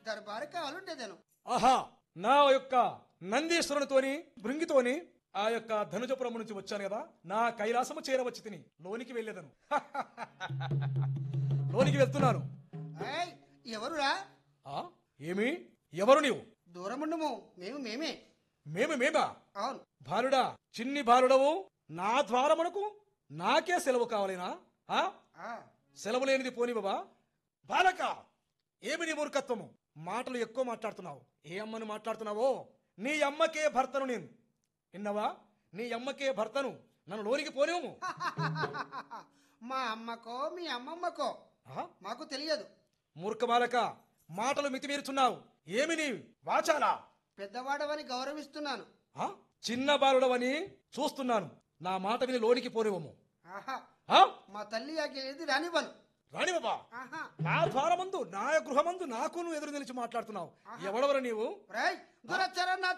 దర్బారు కావాలుండేదను ఆహా నా యొక్క నందీశ్వరునితోని భృంగితోని ఆ యొక్క ధనుజపురం నుంచి వచ్చాను కదా నా కైలాసము చేరవచ్చి తిని లోనికి వెళ్ళేదను లోనికి వెళ్తున్నాను ఏయ్ ఎవరురా ఆ ఏమి ఎవరు నీవు దూరముండము మేము మేమే మేము మేమా అవును బాలుడా చిన్ని బాలుడవు నా ద్వారమునకు నాకే సెలవు కావాలేనా ఆ ఆ, సెలవు లేనిది పోని బాబా బాలక ఏమి నీ మూర్ఖత్వము మాటలు ఎక్కువ మాట్లాడుతున్నావు ఏ అమ్మను మాట్లాడుతున్నావో నీ అమ్మకే భర్తను నేను విన్నవా నీ అమ్మకే భర్తను నన్ను లోనికి పోనేము మా అమ్మకో మీ అమ్మమ్మకో ఆహా, మాకు తెలియదు మూర్ఖ బాలక మాటలు మితిమీరుచున్నావు ఏమి నీ వాచాలా పెద్దవాడవని గౌరవిస్తున్నాను ఆ? చిన్న బాలుడవని చూస్తున్నాను నా మాట విని లోనికి పోనివము ఆహా ఆ? మా తల్లి ఆకేది రానివ్వను రాణి బాబా ఆహా నా ద్వారమందు నా గృహమందు నాకు నువ్వు ఎదురు నిలిచి మాట్లాడుతున్నావు ఎవడవరు నీవు రేయ్ దురచ్చర నా